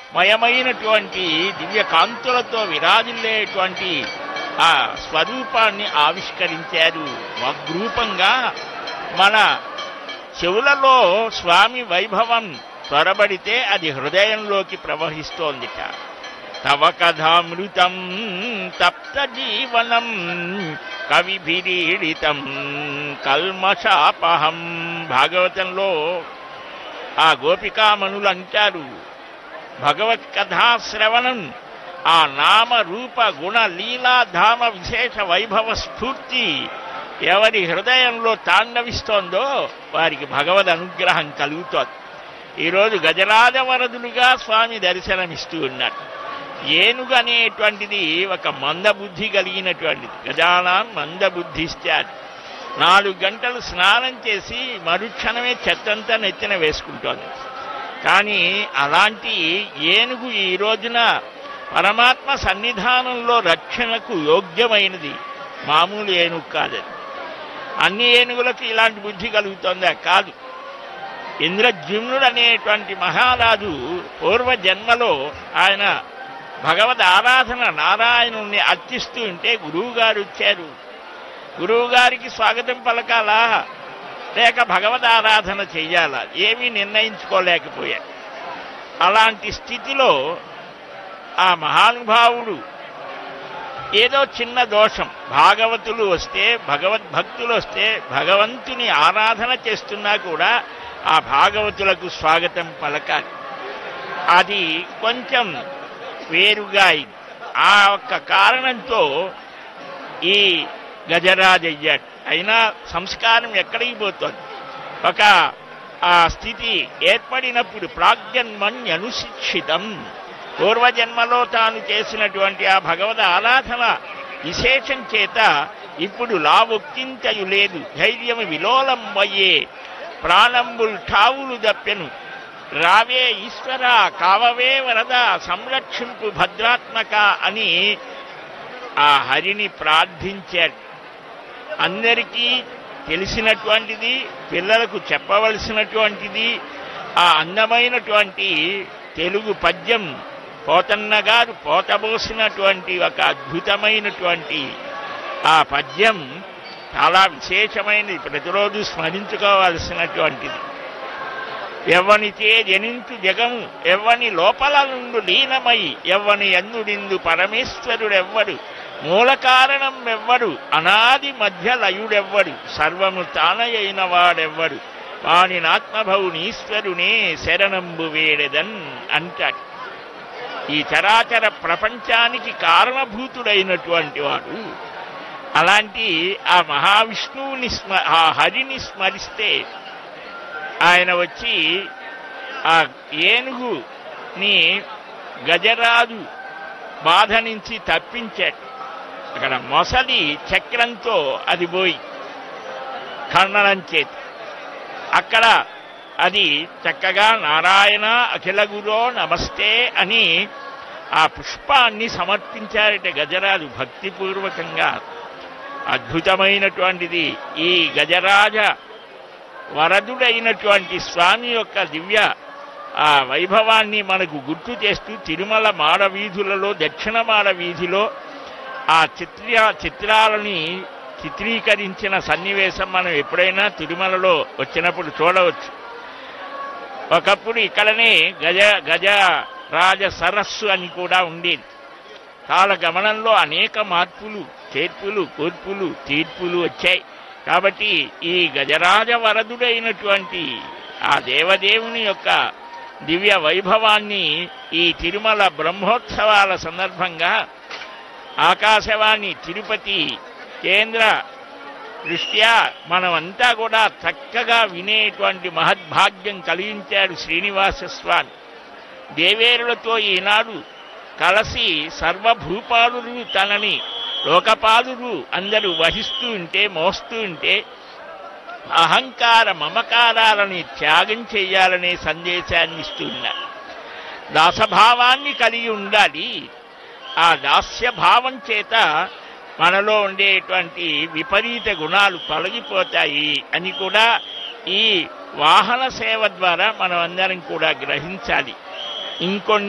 మయమైనటువంటి దివ్య కాంతులతో విరాజిల్లేటువంటి ఆ స్వరూపాన్ని ఆవిష్కరించారు వగ్రూపంగా మన చెవులలో స్వామి వైభవం త్వరబడితే అది హృదయంలోకి ప్రవహిస్తోందిట తవ కథామృతం తప్త జీవనం కవిభిరీడితం కల్మషాపహం భాగవతంలో ఆ గోపికామణులు అంటారు భగవత్ కథాశ్రవణం ఆ నామ రూప గుణ లీలా ధామ విశేష వైభవ స్ఫూర్తి ఎవరి హృదయంలో తాండవిస్తోందో వారికి భగవద్ అనుగ్రహం కలుగుతోంది ఈరోజు గజరాజ వరదులుగా స్వామి దర్శనమిస్తూ ఉన్నారు ఏనుగు అనేటువంటిది ఒక మందబుద్ధి కలిగినటువంటిది గజానాం మందబుద్ధిస్తారు నాలుగు గంటలు స్నానం చేసి మరుక్షణమే చెత్తంతా నెత్తిన వేసుకుంటోంది కానీ అలాంటి ఏనుగు ఈ రోజున పరమాత్మ సన్నిధానంలో రక్షణకు యోగ్యమైనది మామూలు ఏనుగు కాదది అన్ని ఏనుగులకు ఇలాంటి బుద్ధి కలుగుతుందా కాదు ఇంద్రజుమ్నుడు అనేటువంటి మహారాజు పూర్వ జన్మలో ఆయన భగవద్ ఆరాధన నారాయణుణ్ణి అర్చిస్తూ ఉంటే గురువుగారు వచ్చారు గురువుగారికి స్వాగతం పలకాలా లేక భగవద్ ఆరాధన చెయ్యాలా ఏమీ నిర్ణయించుకోలేకపోయారు అలాంటి స్థితిలో ఆ మహానుభావుడు ఏదో చిన్న దోషం భాగవతులు వస్తే భగవద్భక్తులు వస్తే భగవంతుని ఆరాధన చేస్తున్నా కూడా ఆ భాగవతులకు స్వాగతం పలకాలి అది కొంచెం వేరుగా అయింది ఆ ఒక్క కారణంతో ఈ గజరాజ్ అయ్యాడు అయినా సంస్కారం ఎక్కడికి పోతుంది ఒక ఆ స్థితి ఏర్పడినప్పుడు ప్రాగ్జన్మన్యనుశిక్షితం పూర్వజన్మలో తాను చేసినటువంటి ఆ భగవద్ ఆరాధన విశేషం చేత ఇప్పుడు లావొక్కింతయు లేదు ధైర్యము విలోలం అయ్యే ప్రాణంబుల్ ఠావులు దప్పెను రావే ఈశ్వర కావవే వరద సంరక్షింపు భద్రాత్మక అని ఆ హరిని ప్రార్థించాడు అందరికీ తెలిసినటువంటిది పిల్లలకు చెప్పవలసినటువంటిది ఆ అందమైనటువంటి తెలుగు పద్యం పోతన్న గారు పోతబోసినటువంటి ఒక అద్భుతమైనటువంటి ఆ పద్యం చాలా విశేషమైనది ప్రతిరోజు స్మరించుకోవాల్సినటువంటిది ఎవ్వనిచే జనించు జగము ఎవ్వని లోపల నుండు లీనమై ఎవ్వని ఎందుడిందు పరమేశ్వరుడెవ్వడు మూల కారణం ఎవ్వడు అనాది మధ్య లయుడెవ్వడు సర్వము తానయైన వాడెవ్వడు వాని ఆత్మభవునీశ్వరునే శరణంబు వేడెదన్ అంటాడు ఈ చరాచర ప్రపంచానికి కారణభూతుడైనటువంటి వాడు అలాంటి ఆ మహావిష్ణువుని స్మ ఆ హరిని స్మరిస్తే ఆయన వచ్చి ఆ ఏనుగుని గజరాజు బాధ నుంచి తప్పించాడు అక్కడ మొసలి చక్రంతో అది పోయి ఖండనం చేతి అక్కడ అది చక్కగా నారాయణ అఖిల గురో నమస్తే అని ఆ పుష్పాన్ని సమర్పించారట గజరాజు భక్తిపూర్వకంగా అద్భుతమైనటువంటిది ఈ గజరాజ వరదుడైనటువంటి స్వామి యొక్క దివ్య ఆ వైభవాన్ని మనకు గుర్తు చేస్తూ తిరుమల మాడ వీధులలో దక్షిణ మాడ వీధిలో ఆ చిత్ర చిత్రాలని చిత్రీకరించిన సన్నివేశం మనం ఎప్పుడైనా తిరుమలలో వచ్చినప్పుడు చూడవచ్చు ఒకప్పుడు ఇక్కడనే గజ గజ రాజ సరస్సు అని కూడా ఉండేది కాల గమనంలో అనేక మార్పులు చేర్పులు కూర్పులు తీర్పులు వచ్చాయి కాబట్టి ఈ గజరాజ వరదుడైనటువంటి ఆ దేవదేవుని యొక్క దివ్య వైభవాన్ని ఈ తిరుమల బ్రహ్మోత్సవాల సందర్భంగా ఆకాశవాణి తిరుపతి కేంద్ర దృష్ట్యా మనమంతా కూడా చక్కగా వినేటువంటి మహద్భాగ్యం కలిగించాడు శ్రీనివాస స్వామి దేవేరులతో ఈనాడు కలసి సర్వభూపాలురు తనని లోకపాలురు అందరూ వహిస్తూ ఉంటే మోస్తూ ఉంటే అహంకార మమకారాలని త్యాగం చేయాలనే సందేశాన్ని ఇస్తున్నారు దాసభావాన్ని కలిగి ఉండాలి ఆ దాస్య భావం చేత మనలో ఉండేటువంటి విపరీత గుణాలు తొలగిపోతాయి అని కూడా ఈ వాహన సేవ ద్వారా మనం అందరం కూడా గ్రహించాలి ఇంకొన్ని